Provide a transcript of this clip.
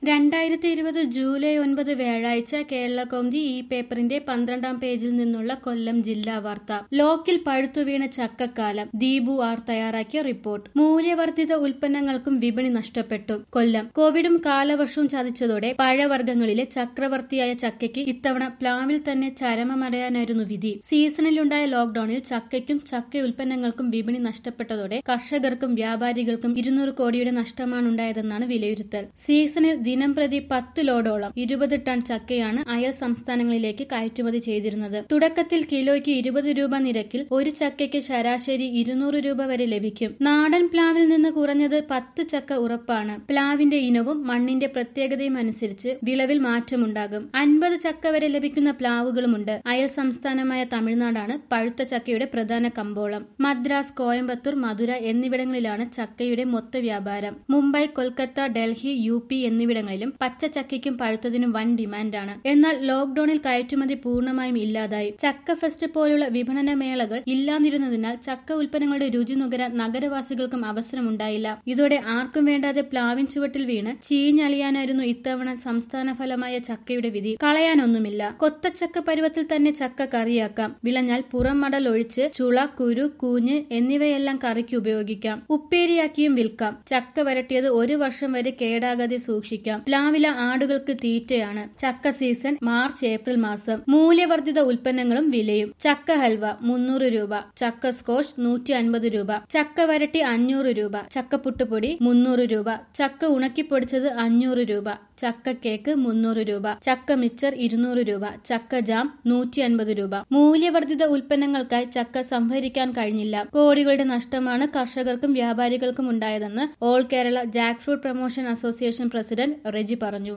രണ്ടായിരത്തി ഇരുപത് ജൂലൈ ഒൻപത് വ്യാഴാഴ്ച കേരള കൗമുദി ഈ പേപ്പറിന്റെ പന്ത്രണ്ടാം പേജിൽ നിന്നുള്ള കൊല്ലം ജില്ലാ വാർത്ത ലോക്കിൽ പഴുത്തുവീണ ചക്കക്കാലം ദീപു ആർ തയ്യാറാക്കിയ റിപ്പോർട്ട് മൂല്യവർദ്ധിത ഉൽപ്പന്നങ്ങൾക്കും വിപണി നഷ്ടപ്പെട്ടു കൊല്ലം കോവിഡും കാലവർഷവും ചതിച്ചതോടെ പഴവർഗ്ഗങ്ങളിലെ ചക്രവർത്തിയായ ചക്കയ്ക്ക് ഇത്തവണ പ്ലാവിൽ തന്നെ ചരമമടയാനായിരുന്നു വിധി സീസണിലുണ്ടായ ലോക്ഡൌണിൽ ചക്കയ്ക്കും ചക്ക ഉൽപ്പന്നങ്ങൾക്കും വിപണി നഷ്ടപ്പെട്ടതോടെ കർഷകർക്കും വ്യാപാരികൾക്കും ഇരുന്നൂറ് കോടിയുടെ നഷ്ടമാണുണ്ടായതെന്നാണ് വിലയിരുത്തൽ സീസണിൽ ദിനം പ്രതി പത്ത് ലോഡോളം ഇരുപത് ടൺ ചക്കയാണ് അയൽ സംസ്ഥാനങ്ങളിലേക്ക് കയറ്റുമതി ചെയ്തിരുന്നത് തുടക്കത്തിൽ കിലോയ്ക്ക് ഇരുപത് രൂപ നിരക്കിൽ ഒരു ചക്കയ്ക്ക് ശരാശരി ഇരുന്നൂറ് രൂപ വരെ ലഭിക്കും നാടൻ പ്ലാവിൽ നിന്ന് കുറഞ്ഞത് പത്ത് ചക്ക ഉറപ്പാണ് പ്ലാവിന്റെ ഇനവും മണ്ണിന്റെ പ്രത്യേകതയും അനുസരിച്ച് വിളവിൽ മാറ്റമുണ്ടാകും അൻപത് ചക്ക വരെ ലഭിക്കുന്ന പ്ലാവുകളുമുണ്ട് അയൽ സംസ്ഥാനമായ തമിഴ്നാടാണ് പഴുത്ത ചക്കയുടെ പ്രധാന കമ്പോളം മദ്രാസ് കോയമ്പത്തൂർ മധുര എന്നിവിടങ്ങളിലാണ് ചക്കയുടെ മൊത്ത വ്യാപാരം മുംബൈ കൊൽക്കത്ത ഡൽഹി യു പി എന്നിവിടങ്ങളിലും പച്ച ചക്കയ്ക്കും പഴുത്തതിനും വൻ ഡിമാൻഡാണ് എന്നാൽ ലോക്ഡൌണിൽ കയറ്റുമതി പൂർണ്ണമായും ഇല്ലാതായി ചക്ക ഫെസ്റ്റ് പോലുള്ള വിപണന മേളകൾ ഇല്ലാതിരുന്നതിനാൽ ചക്ക ഉൽപ്പന്നങ്ങളുടെ രുചി നുകരാൻ നഗരവാസികൾക്കും അവസരമുണ്ടായില്ല ഇതോടെ ആർക്കും വേണ്ടാതെ പ്ലാവിൻ ചുവട്ടിൽ വീണ് ചീഞ്ഞളിയാനായിരുന്നു ഇത്തവണ സംസ്ഥാന ഫലമായ ചക്കയുടെ വിധി കളയാനൊന്നുമില്ല കൊത്തച്ചക്ക പരുവത്തിൽ തന്നെ ചക്ക കറിയാക്കാം വിളഞ്ഞാൽ പുറം മടൽ ഒഴിച്ച് ചുള കുരു കൂഞ്ഞ് എന്നിവയെല്ലാം കറിക്ക് ഉപയോഗിക്കാം ഉപ്പേരിയാക്കിയും വിൽക്കാം ചക്ക വരട്ടിയത് ഒരു വർഷം വരെ കേടാകാതെ സൂക്ഷിക്കാം പ്ലാവില ആടുകൾക്ക് തീറ്റയാണ് ചക്ക സീസൺ മാർച്ച് ഏപ്രിൽ മാസം മൂല്യവർദ്ധിത ഉൽപ്പന്നങ്ങളും വിലയും ചക്ക ഹൽവ മുന്നൂറ് രൂപ ചക്ക സ്കോഷ് നൂറ്റി അൻപത് രൂപ ചക്ക വരട്ടി അഞ്ഞൂറ് രൂപ ചക്ക പുട്ടുപൊടി മുന്നൂറ് രൂപ ചക്ക ഉണക്കിപ്പൊടിച്ചത് അഞ്ഞൂറ് രൂപ ചക്ക കേക്ക് മുന്നൂറ് രൂപ ചക്ക മിച്ചർ ഇരുന്നൂറ് രൂപ ചക്ക ജാം നൂറ്റി അൻപത് രൂപ മൂല്യവർദ്ധിത ഉൽപ്പന്നങ്ങൾക്കായി ചക്ക സംഭരിക്കാൻ കഴിഞ്ഞില്ല കോടികളുടെ നഷ്ടമാണ് കർഷകർക്കും വ്യാപാരികൾക്കും ഉണ്ടായതെന്ന് all Kerala jackfruit promotion association president Reji പറഞ്ഞു